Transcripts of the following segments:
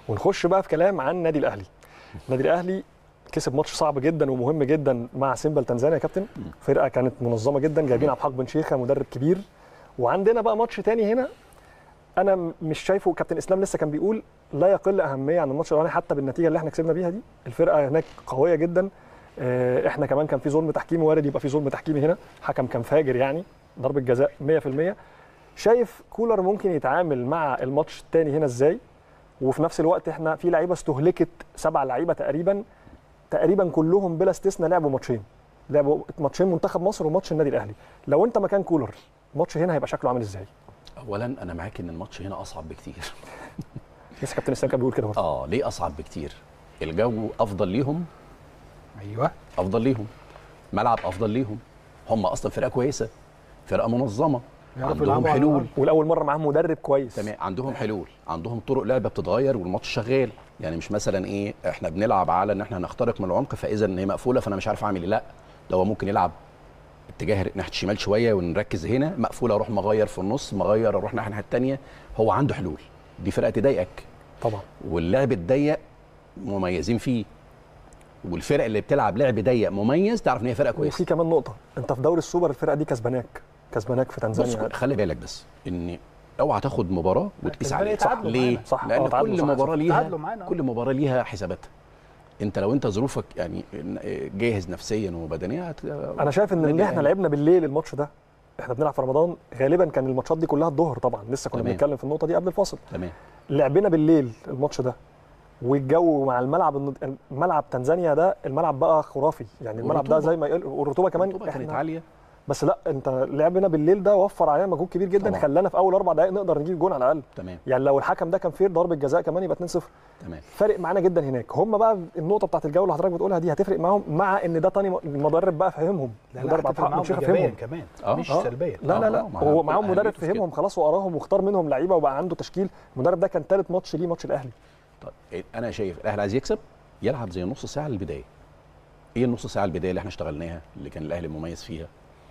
ونخش بقى في كلام عن النادي الاهلي النادي الاهلي كسب ماتش صعب جدا ومهم جدا مع سيمبا تنزانيا يا كابتن فرقه كانت منظمه جدا جايبين عبد الحق بن شيخه مدرب كبير وعندنا بقى ماتش تاني هنا انا م- مش شايفه كابتن اسلام لسه كان بيقول لا يقل اهميه عن الماتش الاولاني حتى بالنتيجه اللي احنا كسبنا بيها دي الفرقه هناك قويه جدا آه، احنا كمان كان في ظلم تحكيمي وارد يبقى في ظلم تحكيمي هنا حكم كان فاجر يعني ضربه جزاء 100% شايف كولر ممكن يتعامل مع الماتش الثاني هنا ازاي وفي نفس الوقت احنا في لعيبه استهلكت سبع لعيبه تقريبا تقريبا كلهم بلا استثناء لعبوا ماتشين لعبوا ماتشين منتخب مصر وماتش النادي الاهلي لو انت مكان كولر الماتش هنا هيبقى شكله عامل ازاي اولا انا معاك ان الماتش هنا اصعب بكتير لسه كابتن اسلام كان بيقول كده برضه اه ليه اصعب بكتير الجو افضل ليهم ايوه افضل ليهم ملعب افضل ليهم هم اصلا فرقه كويسه فرقه منظمه يعرفوا عندهم يلعبوا على حلول الأرض. والاول مره معاهم مدرب كويس تمام عندهم حلول عندهم طرق لعبه بتتغير والماتش شغال يعني مش مثلا ايه احنا بنلعب على ان احنا هنخترق من العمق فاذا ان هي مقفوله فانا مش عارف اعمل ايه لا ده هو ممكن يلعب اتجاه ناحيه الشمال شويه ونركز هنا مقفوله اروح مغير في النص مغير اروح ناحيه الناحيه الثانيه هو عنده حلول دي فرقه تضايقك طبعا واللعب الضيق مميزين فيه والفرق اللي بتلعب لعب ضيق مميز تعرف ان هي فرقه كويسه وفي كمان نقطه انت في دوري السوبر الفرقه دي كسباناك كسباناك في بص تنزانيا خلي بالك بس ان اوعى تاخد مباراه وتقيس الفرق عليها يتعادلوا ليه؟ معانا. صح، لان اه، تعادلوا كل صح، مباراه صح. ليها تعادلوا معانا، اه. كل مباراه ليها حساباتها انت لو انت ظروفك يعني جاهز نفسيا وبدنيا هت... انا شايف ان النادي اللي احنا الأهلي. لعبنا بالليل الماتش ده احنا بنلعب في رمضان غالبا كان الماتشات دي كلها الظهر طبعا لسه كنا تمام. بنتكلم في النقطه دي قبل الفاصل تمام لعبنا بالليل الماتش ده والجو مع الملعب النض- الملعب تنزانيا ده الملعب بقى خرافي يعني الملعب ده والرطوبة. زي ما يقول والرطوبه كمان الرطوبة كانت احنا عاليه بس لا انت لعبنا بالليل ده وفر علينا مجهود كبير جدا طبعا. خلانا في اول اربع دقائق نقدر نجيب جون على الاقل تمام يعني لو الحكم ده كان فير ضربه جزاء كمان يبقى 2-0 تمام فارق معانا جدا هناك هم بقى النقطه بتاعت الجو اللي حضرتك بتقولها دي هتفرق معاهم مع ان ده تاني م- المدرب بقى فاهمهم لا مدرب لا عبد هتفرق الحق معاهم بن شيخه ايجابيا فهمهم كمان اه. مش اه. سلبيا لا لا اه، لا اه، ما هو هو معاهم أهميته مدرب في كده. فهمهم خلاص وقراهم واختار منهم لعيبه وبقى عنده تشكيل المدرب ده كان ثالث ماتش ليه ماتش الاهلي طيب انا شايف الاهلي عايز يكسب يلعب زي نص ساعه البدايه ايه النص ساعه البدايه اللي احنا اشتغلناها اللي كان الاهلي مميز فيها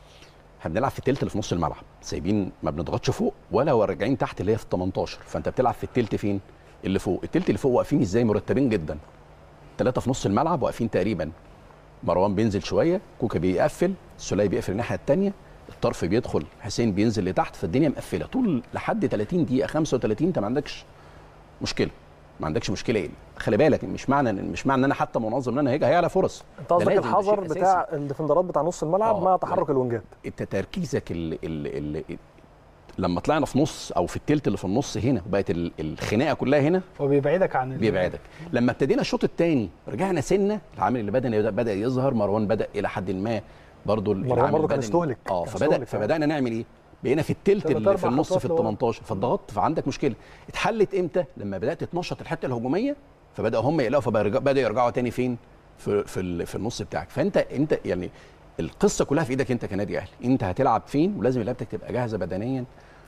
احنا بنلعب في التلت اللي في نص الملعب سايبين ما بنضغطش فوق ولا راجعين تحت اللي هي في ال 18 فانت بتلعب في التلت فين اللي فوق التلت اللي فوق واقفين ازاي مرتبين جدا ثلاثه في نص الملعب واقفين تقريبا مروان بينزل شويه كوكا بيقفل سولي بيقفل الناحيه الثانيه الطرف بيدخل حسين بينزل لتحت فالدنيا مقفله طول لحد 30 دقيقه 35 انت ما عندكش مشكله ما عندكش مشكله ايه خلي بالك مش معنى مش معنى ان انا حتى منظم ان انا هيجي هيعلى فرص انت ده قصدك لازم، ده الحذر شيء أساسي. بتاع الديفندرات بتاع نص الملعب اه، مع تحرك لا. الونجات انت تركيزك ال ال ال لما طلعنا في نص او في التلت اللي في النص هنا وبقت ال- الخناقه كلها هنا هو بيبعدك عن ال- بيبعدك لما ابتدينا الشوط الثاني رجعنا سنه العامل اللي بدا بدا يظهر مروان بدا الى حد ما برضه مروان برضه كان استهلك. اه كان فبدا استهلك فعلا. فبدانا نعمل ايه بقينا في التلت تلات اللي في أربع النص خطوات في ال لورا. 18 فاتضغطت فعندك مشكله اتحلت امتى لما بدات تتنشط الحته الهجوميه فبداوا هم يقلقوا فبداوا يرجعوا تاني فين في في, ال- في النص بتاعك فانت انت يعني القصه كلها في ايدك انت كنادي اهلي انت هتلعب فين ولازم لعبتك تبقى جاهزه بدنيا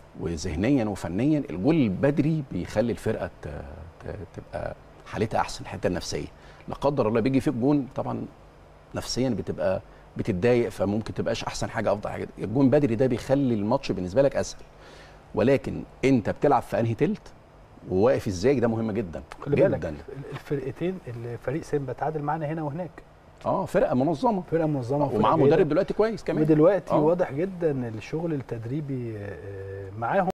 وذهنيا وفنيا الجول البدري بيخلي الفرقه ت- ت- تبقى حالتها احسن الحته النفسيه لا قدر الله بيجي فيك جون طبعا نفسيا بتبقى بتتضايق فممكن تبقاش احسن حاجه افضل حاجه الجون بدري ده بيخلي الماتش بالنسبه لك اسهل ولكن انت بتلعب في انهي تلت وواقف ازاي ده مهم جدا خلي بالك جدا الفرقتين الفريق سيمبا تعادل معانا هنا وهناك اه فرقه منظمه فرقه منظمه وفرقة ومعاه جيدة. مدرب دلوقتي كويس كمان ودلوقتي آه. واضح جدا الشغل التدريبي آه، معاهم